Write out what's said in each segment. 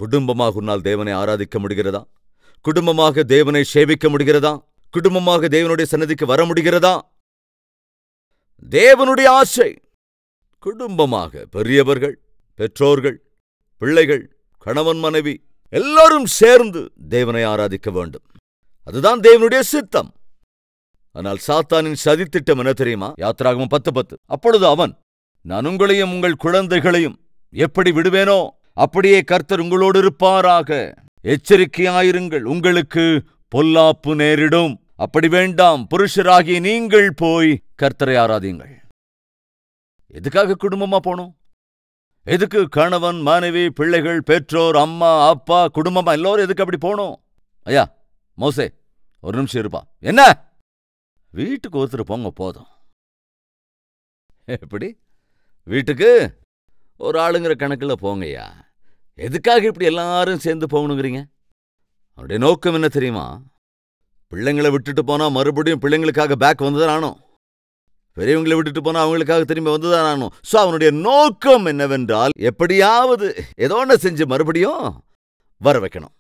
குடும்பமாக உன்னால் தேவனை ஆராதிக்க முடிகிறதா குடும்பமாக தேவனை சேவிக்க முடிகிறதா குடும்பமாக தேவனுடைய சன்னதிக்கு வர முடிகிறதா தேவனுடைய ஆசை குடும்பமாக பெரியவர்கள் பெற்றோர்கள் பிள்ளைகள் கணவன் மனைவி எல்லாரும் சேர்ந்து தேவனை ஆராதிக்க வேண்டும் அதுதான் தேவனுடைய சித்தம் ஆனால் சாத்தானின் சதித்திட்டம் என்ன தெரியுமா யாத்திராகமம் பத்து பத்து அப்பொழுது அவன் நான் உங்களையும் உங்கள் குழந்தைகளையும் எப்படி விடுவேனோ அப்படியே கர்த்தர் உங்களோடு இருப்பாராக எச்சரிக்கையாயிருங்கள் உங்களுக்கு பொல்லாப்பு நேரிடும் அப்படி வேண்டாம் புருஷராகிய நீங்கள் போய் கர்த்தரை ஆராதியுங்கள் எதுக்காக குடும்பமா போகணும் எதுக்கு கணவன் மனைவி பிள்ளைகள் பெற்றோர் அம்மா அப்பா குடும்பமா எல்லோரும் எதுக்கு அப்படி போகணும் ஐயா மோசே ஒரு நிமிஷம் இருப்பா என்ன வீட்டுக்கு ஒருத்தர் போங்க போதும் எப்படி வீட்டுக்கு ஒரு ஆளுங்கிற கணக்கில் போங்கய்யா எதுக்காக இப்படி எல்லாரும் சேர்ந்து போகணுங்கிறீங்க அவருடைய நோக்கம் என்ன தெரியுமா பிள்ளைங்களை விட்டுட்டு போனா மறுபடியும் பிள்ளைங்களுக்காக பேக் வந்துதான் ஆனோம் பெரியவங்களை விட்டுட்டு போனா அவங்களுக்காக திரும்பி வந்துதான் ஆனோம் ஸோ அவனுடைய நோக்கம் என்னவென்றால் எப்படியாவது ஏதோ ஒன்று செஞ்சு மறுபடியும் வர வைக்கணும்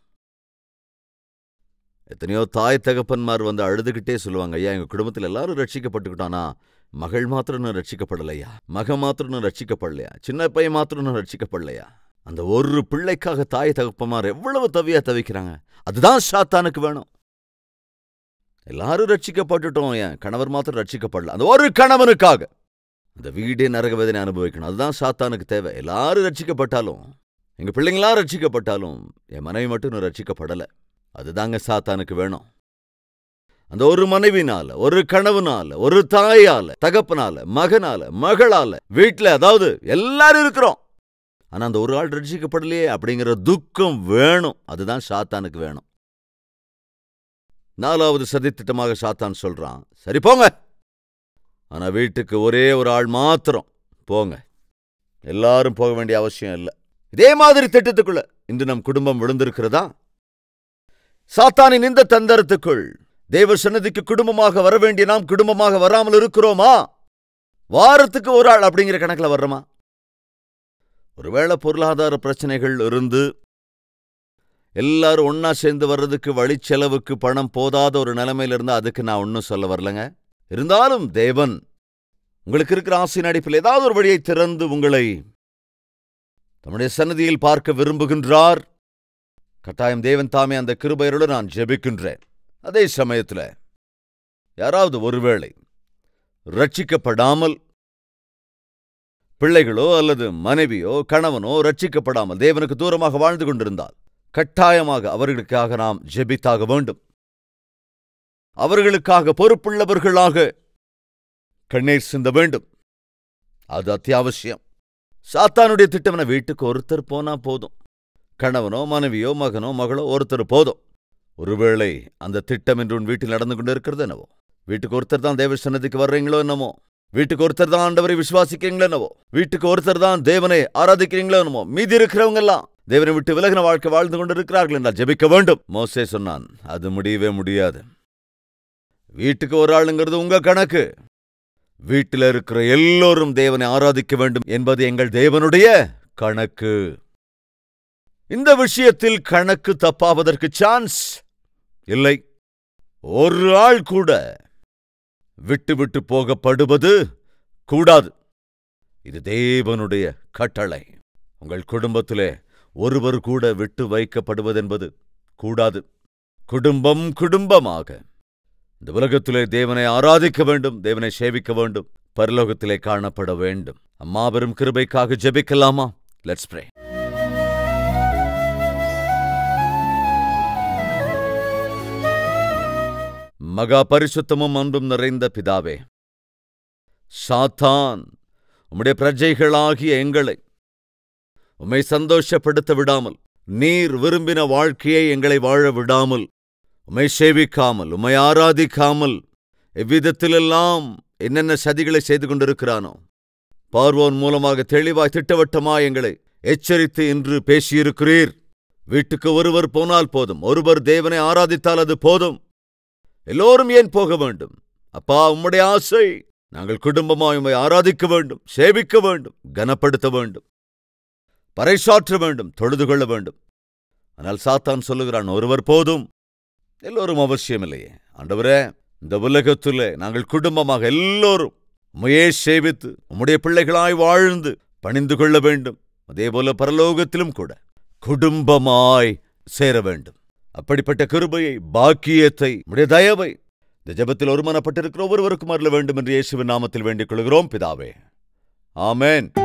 எத்தனையோ தாய் தகப்பன்மார் வந்து அழுதுகிட்டே சொல்லுவாங்க ஐயா எங்க குடும்பத்தில் எல்லாரும் ரட்சிக்கப்பட்டுக்கிட்டானா மகள் மாத்திரம் ரட்சிக்கப்படலையா மக மாத்திரம் ரட்சிக்கப்படலையா சின்ன பையன் மாத்திரம் ரட்சிக்கப்படலையா அந்த ஒரு பிள்ளைக்காக தாய் தகப்பன்மார் எவ்வளவு தவியா தவிக்கிறாங்க அதுதான் சாத்தானுக்கு வேணும் எல்லாரும் ரட்சிக்கப்பட்டுட்டோம் என் கணவர் மாத்திரம் ரட்சிக்கப்படல அந்த ஒரு கணவனுக்காக அந்த வீடே நரக வேதனை அனுபவிக்கணும் அதுதான் சாத்தானுக்கு தேவை எல்லாரும் ரட்சிக்கப்பட்டாலும் எங்க பிள்ளைங்களா ரட்சிக்கப்பட்டாலும் என் மனைவி மட்டும் இன்னும் ரட்சிக்கப்படல அதுதாங்க சாத்தானுக்கு வேணும் அந்த ஒரு மனைவினால ஒரு கணவனால ஒரு தாயால தகப்பனால மகனால மகளால வீட்டுல அதாவது எல்லாரும் இருக்கிறோம் ஆனா அந்த ஒரு ஆள் ரட்சிக்கப்படலையே அப்படிங்கிற துக்கம் வேணும் அதுதான் சாத்தானுக்கு வேணும் நாலாவது சதித்திட்டமாக சாத்தான் சொல்றான் சரி போங்க ஆனா வீட்டுக்கு ஒரே ஒரு ஆள் மாத்திரம் போங்க எல்லாரும் போக வேண்டிய அவசியம் இல்லை இதே மாதிரி திட்டத்துக்குள்ள இன்று நம் குடும்பம் விழுந்திருக்கிறதா சாத்தானின் இந்த தந்தரத்துக்குள் தேவ சன்னதிக்கு குடும்பமாக வர வேண்டிய நாம் குடும்பமாக வராமல் இருக்கிறோமா வாரத்துக்கு ஒரு ஆள் அப்படிங்கிற கணக்கில் வர்றோமா ஒருவேளை பொருளாதார பிரச்சனைகள் இருந்து எல்லாரும் ஒன்னா சேர்ந்து வர்றதுக்கு வழிச்செலவுக்கு பணம் போதாத ஒரு நிலைமையில இருந்தா அதுக்கு நான் ஒன்றும் சொல்ல வரலங்க இருந்தாலும் தேவன் உங்களுக்கு இருக்கிற ஆசையின் அடிப்பில் ஏதாவது ஒரு வழியை திறந்து உங்களை தம்முடைய சன்னதியில் பார்க்க விரும்புகின்றார் கட்டாயம் தேவன் தாமே அந்த கிருபையரோடு நான் ஜெபிக்கின்றேன் அதே சமயத்தில் யாராவது ஒருவேளை ரட்சிக்கப்படாமல் பிள்ளைகளோ அல்லது மனைவியோ கணவனோ ரட்சிக்கப்படாமல் தேவனுக்கு தூரமாக வாழ்ந்து கொண்டிருந்தால் கட்டாயமாக அவர்களுக்காக நாம் ஜெபித்தாக வேண்டும் அவர்களுக்காக பொறுப்புள்ளவர்களாக கண்ணீர் சிந்த வேண்டும் அது அத்தியாவசியம் சாத்தானுடைய திட்டம் என வீட்டுக்கு ஒருத்தர் போனா போதும் கணவனோ மனைவியோ மகனோ மகளோ ஒருத்தர் போதும் ஒருவேளை அந்த திட்டம் என்று உன் வீட்டில் நடந்து கொண்டு இருக்கிறது என்னவோ வீட்டுக்கு ஒருத்தர் தான் தேவ சன்னதிக்கு வர்றீங்களோ என்னமோ வீட்டுக்கு ஒருத்தர் தான் ஆண்டவரை விசுவாசிக்கிறீங்களோ என்னவோ வீட்டுக்கு ஒருத்தர் தான் தேவனை ஆராதிக்கிறீங்களோ என்னமோ மீதி இருக்கிறவங்க எல்லாம் தேவனை விட்டு விலகின வாழ்க்கை வாழ்ந்து கொண்டு இருக்கிறார்கள் என்றால் ஜெபிக்க வேண்டும் மோசே சொன்னான் அது முடியவே முடியாது வீட்டுக்கு ஒரு ஆளுங்கிறது உங்க கணக்கு வீட்டில் இருக்கிற எல்லோரும் தேவனை ஆராதிக்க வேண்டும் என்பது எங்கள் தேவனுடைய கணக்கு இந்த விஷயத்தில் கணக்கு தப்பாவதற்கு சான்ஸ் இல்லை ஒரு ஆள் கூட விட்டு விட்டு போகப்படுவது கூடாது இது தேவனுடைய கட்டளை உங்கள் குடும்பத்திலே ஒருவர் கூட விட்டு வைக்கப்படுவதென்பது கூடாது குடும்பம் குடும்பமாக இந்த உலகத்திலே தேவனை ஆராதிக்க வேண்டும் தேவனை சேவிக்க வேண்டும் பரலோகத்திலே காணப்பட வேண்டும் அம்மாபெரும் கிருபைக்காக ஜெபிக்கலாமா லெட்ஸ் ப்ரே மகா பரிசுத்தமும் அன்பும் நிறைந்த பிதாவே சாத்தான் உம்முடைய பிரஜைகளாகிய எங்களை உம்மை சந்தோஷப்படுத்த விடாமல் நீர் விரும்பின வாழ்க்கையை எங்களை வாழ விடாமல் உம்மை சேவிக்காமல் உம்மை ஆராதிக்காமல் எவ்விதத்திலெல்லாம் என்னென்ன சதிகளை செய்து கொண்டிருக்கிறானோ பார்வோன் மூலமாக தெளிவாய் திட்டவட்டமாய் எங்களை எச்சரித்து இன்று பேசியிருக்கிறீர் வீட்டுக்கு ஒருவர் போனால் போதும் ஒருவர் தேவனை ஆராதித்தால் அது போதும் எல்லோரும் ஏன் போக வேண்டும் அப்பா உம்முடைய ஆசை நாங்கள் குடும்பமாய் உம்மை ஆராதிக்க வேண்டும் சேவிக்க வேண்டும் கனப்படுத்த வேண்டும் பறைசாற்ற வேண்டும் தொழுது கொள்ள வேண்டும் ஆனால் சாத்தான் சொல்லுகிறான் ஒருவர் போதும் எல்லோரும் அவசியம் இல்லையே ஆண்டவரே இந்த உலகத்துல நாங்கள் குடும்பமாக எல்லோரும் உம்மையே சேவித்து உம்முடைய பிள்ளைகளாய் வாழ்ந்து பணிந்து கொள்ள வேண்டும் அதேபோல பரலோகத்திலும் கூட குடும்பமாய் சேர வேண்டும் அப்படிப்பட்ட கிருபையை பாக்கியத்தை உடைய தயவை இந்த ஜெபத்தில் ஒருமனப்பட்டிருக்கிற ஒவ்வொருவருக்கும் அருள வேண்டும் என்று இயேசுவின் நாமத்தில் வேண்டிக் கொள்கிறோம் பிதாவே ஆமென்